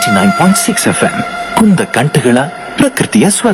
eighty nine point six F M ಕುಂದ ಕಂಠಗಳ ಪ್ರಕೃತಿಯ ಸ್ವರ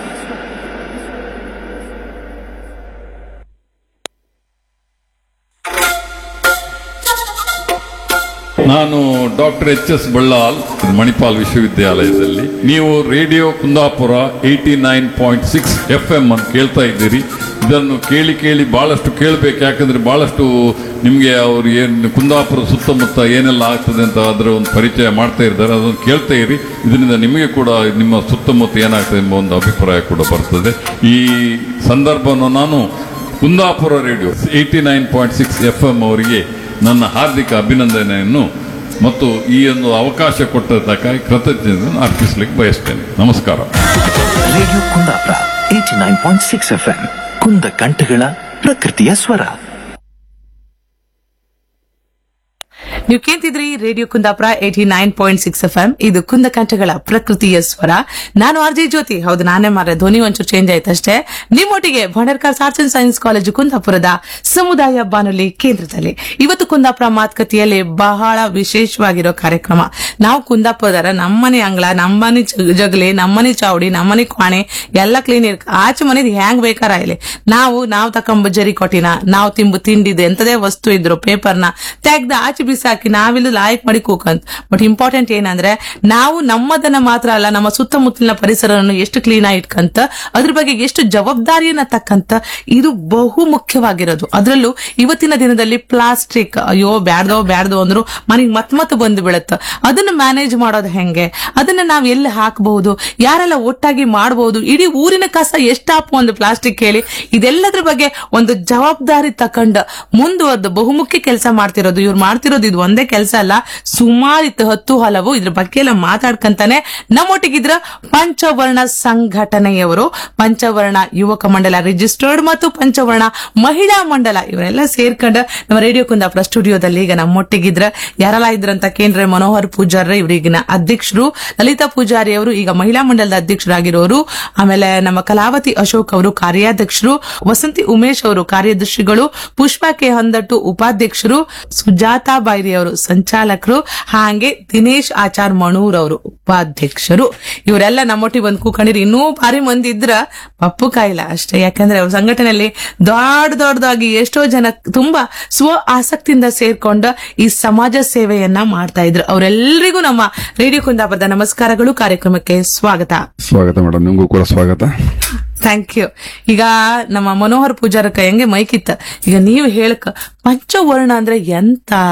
ನಾನು doctor H S Ballal Manipal ವಿಶ್ವವಿದ್ಯಾಲಯದಲ್ಲಿ ನೀವು radio Kundapura eighty nine point six F M ಅಂತ ಕೇಳ್ತಾ ಇದ್ದೀರಿ ಇದನ್ನು ಕೇಳಿ ಕೇಳಿ ಬಹಳಷ್ಟು ಕೇಳಬೇಕು ಯಾಕಂದ್ರೆ ಬಹಳಷ್ಟು ನಿಮಗೆ ಅವ್ರು ಏನು ಕುಂದಾಪುರ ಸುತ್ತಮುತ್ತ ಏನೆಲ್ಲ ಆಗ್ತದೆ ಅಂತ ಅದರ ಒಂದು ಪರಿಚಯ ಮಾಡ್ತಾ ಇದ್ದಾರೆ ಅದನ್ನು ಕೇಳ್ತಾ ಇರಿ ಇದರಿಂದ ನಿಮಗೆ ಕೂಡ ನಿಮ್ಮ ಸುತ್ತಮುತ್ತ ಏನಾಗ್ತದೆ ಎಂಬ ಒಂದು ಅಭಿಪ್ರಾಯ ಕೂಡ ಬರ್ತದೆ ಈ ಸಂದರ್ಭವನ್ನು ನಾನು Kundapura radio eighty nine point six F M ಅವರಿಗೆ ನನ್ನ ಹಾರ್ದಿಕ ಅಭಿನಂದನೆಯನ್ನು ಮತ್ತು ಈ ಒಂದು ಅವಕಾಶ ಕೊಟ್ಟದ್ದಕ್ಕಾಗಿ ಕೃತಜ್ಞತೆಯನ್ನು ಅರ್ಪಿಸಲಿಕ್ಕೆ ಬಯಸ್ತೇನೆ ನಮಸ್ಕಾರ radio Kundapura eighty nine point six F M ಕುಂದ ಕಂಠಗಳ ಪ್ರಕೃತಿಯ ಸ್ವರ ನೀವು ಕೇಳ್ತಿದ್ರಿ radio Kundapura eighty nine point six F M ಇದು ಕುಂದಕಂಠಗಳ ಪ್ರಕೃತಿಯ ಸ್ವರ ನಾನು ಆರ್ ಜೆ ಜ್ಯೋತಿ ಹೌದು ನಾನೇ ಮಾರ ಧ್ವನಿ ಒಂಚೂರು ಚೇಂಜ್ ಆಯ್ತಷ್ಟೇ ನಿಮ್ಮೊಟ್ಟಿಗೆ Bhandarkar arts and science college ಕುಂದಾಪುರದ ಸಮುದಾಯ ಬಾನುಲಿ ಕೇಂದ್ರದಲ್ಲಿ ಇವತ್ತು ಕುಂದಾಪುರ ಮಾತುಕತೆಯಲ್ಲಿ ಬಹಳ ವಿಶೇಷವಾಗಿರೋ ಕಾರ್ಯಕ್ರಮ ನಾವು ಕುಂದಾಪುರದರ ನಮ್ಮನೆ ಅಂಗಳ ನಮ್ಮನೆ ಜ- ಜಗಲಿ ನಮ್ಮನೆ ಚಾವಡಿ ನಮ್ಮನೆ ಕ್ವಾಣೆ ಎಲ್ಲ ಕ್ಲೀನ್ ಇರ್ ಆಚೆ ಮನೆದ್ ಹ್ಯಾಂಗ್ ಬೇಕಾರ ಇಲ್ಲಿ ನಾವು ನಾವು ತಕೊಂಬ ಜರಿ ಕೊಟ್ಟಿನ ನಾವು ತಿಂಬು ತಿಂಡಿದ್ದು ಎಂತದೇ ವಸ್ತು ಇದ್ರು ಪೇಪರ್ನ ತೆಗ್ದ ಆಚೆ ಬಿಸಾಕಿ ನಾವಿಲ್ಲಿ ಲಾಯಕ್ ಮಾಡಿ ಕೂಕಂತ ಬಟ್ ಇಂಪಾರ್ಟೆಂಟ್ ಏನಂದ್ರೆ ನಾವು ನಮ್ಮದನ್ನ ಮಾತ್ರ ಅಲ್ಲ ನಮ್ಮ ಸುತ್ತಮುತ್ತಲಿನ ಪರಿಸರವನ್ನು ಎಷ್ಟು ಕ್ಲೀನ್ ಆಗಿ ಇಟ್ಕಂತ ಅದ್ರ ಬಗ್ಗೆ ಎಷ್ಟು ಜವಾಬ್ದಾರಿಯನ್ನ ತಕ್ಕಂತ ಇದು ಬಹು ಮುಖ್ಯವಾಗಿರೋದು ಅದರಲ್ಲೂ ಇವತ್ತಿನ ದಿನದಲ್ಲಿ ಪ್ಲಾಸ್ಟಿಕ್ ಅಯ್ಯೋ ಬ್ಯಾಡ್ದೋ ಬ್ಯಾಡ್ದೋ ಅಂದ್ರು ಮನೆಗೆ ಮತ್ ಮತ್ ಬಂದು ಬೀಳತ್ತ ಅದನ್ನ ಮ್ಯಾನೇಜ್ ಮಾಡೋದು ಹೆಂಗೆ ಅದನ್ನ ನಾವ್ ಎಲ್ಲಿ ಹಾಕಬಹುದು ಯಾರೆಲ್ಲ ಒಟ್ಟಾಗಿ ಮಾಡಬಹುದು ಇಡೀ ಊರಿನ ಕಸ ಎಷ್ಟಾಪು ಒಂದು ಪ್ಲಾಸ್ಟಿಕ್ ಹೇಳಿ ಇದೆಲ್ಲದ್ರ ಬಗ್ಗೆ ಒಂದು ಜವಾಬ್ದಾರಿ ತಕೊಂಡ ಮುಂದುವರೆದು ಬಹುಮುಖ್ಯ ಕೆಲಸ ಮಾಡ್ತಿರೋದು ಇವ್ರು ಮಾಡ್ತಿರೋದು ಇದು ಒಂದೇ ಕೆಲಸ ಅಲ್ಲ ಸುಮಾರು ಇತ್ತು ಹತ್ತು ಹಲವು ಇದ್ರ ಬಗ್ಗೆ ಎಲ್ಲ ಮಾತಾಡ್ಕಂತಾನೆ ನಮ್ಮೊಟ್ಟಿಗಿದ್ರ ಪಂಚವರ್ಣ ಸಂಘಟನೆಯವರು ಪಂಚವರ್ಣ ಯುವಕ ಮಂಡಲ ರಿಜಿಸ್ಟರ್ಡ್ ಮತ್ತು ಪಂಚವರ್ಣ ಮಹಿಳಾ ಮಂಡಲ ಇವರೆಲ್ಲ ಸೇರ್ಕೊಂಡ ನಮ್ಮ ರೇಡಿಯೋ ಕುಂದಾಪುರ ಸ್ಟುಡಿಯೋದಲ್ಲಿ ಈಗ ನಮ್ಮೊಟ್ಟಿಗಿದ್ರ ಯಾರೆಲ್ಲ ಇದ್ರಂತ ಕೇಂದ್ರ ಮನೋಹರ್ ಪೂಜಾರಿ ಇವರಿಗಿನ ಅಧ್ಯಕ್ಷರು ಲಲಿತಾ ಪೂಜಾರಿ ಅವರು ಈಗ ಮಹಿಳಾ ಮಂಡಲದ ಅಧ್ಯಕ್ಷರಾಗಿರೋರು ಆಮೇಲೆ ನಮ್ಮ ಕಲಾವತಿ ಅಶೋಕ್ ಅವರು ಕಾರ್ಯಾಧ್ಯಕ್ಷರು ವಸಂತಿ ಉಮೇಶ್ ಅವರು ಕಾರ್ಯದರ್ಶಿಗಳು ಪುಷ್ಪಾ ಕೆ ಹೊಂದಟ್ಟು ಉಪಾಧ್ಯಕ್ಷರು ಸುಜಾತಾ ಬೈರಿ ಅವರು ಸಂಚಾಲಕರು ಹಾಗೆ ದಿನೇಶ್ ಆಚಾರ್ ಮಣೂರ್ ಅವರು ಉಪಾಧ್ಯಕ್ಷರು ಇವರೆಲ್ಲ ನಮ್ಮೊಟ್ಟಿಗೆ ಬಂದು ಕೂಕೊಂಡಿರಿ ಇನ್ನೂ ಭಾರಿ ಮಂದಿ ಇದ್ರ ಪಪ್ಪು ಕಾಯಿಲ್ಲ ಅಷ್ಟೇ ಯಾಕಂದ್ರೆ ಅವ್ರ ಸಂಘಟನೆಯಲ್ಲಿ ದೊಡ್ಡ ದೊಡ್ಡದಾಗಿ ಎಷ್ಟೋ ಜನ ತುಂಬಾ ಸ್ವ ಆಸಕ್ತಿಯಿಂದ ಸೇರ್ಕೊಂಡ ಈ ಸಮಾಜ ಸೇವೆಯನ್ನ ಮಾಡ್ತಾ ಇದ್ರು ಅವರೆಲ್ಲರಿಗೂ ನಮ್ಮ ರೇಡಿಯೋ ಕುಂದಾಪುರದ ನಮಸ್ಕಾರಗಳು ಕಾರ್ಯಕ್ರಮಕ್ಕೆ ಸ್ವಾಗತ ಸ್ವಾಗತ ಮೇಡಮ್ ನಿಮಗೂ ಕೂಡ ಸ್ವಾಗತ ಥ್ಯಾಂಕ್ ಯು ಈಗ ನಮ್ಮ ಮನೋಹರ್ ಪೂಜಾರಕ್ಕ ಹೆಂಗೆ ಮೈಕಿತ್ತ ಈಗ ನೀವು ಹೇಳಕ ಪಂಚವರ್ಣ ಅಂದ್ರೆ ಎಂತ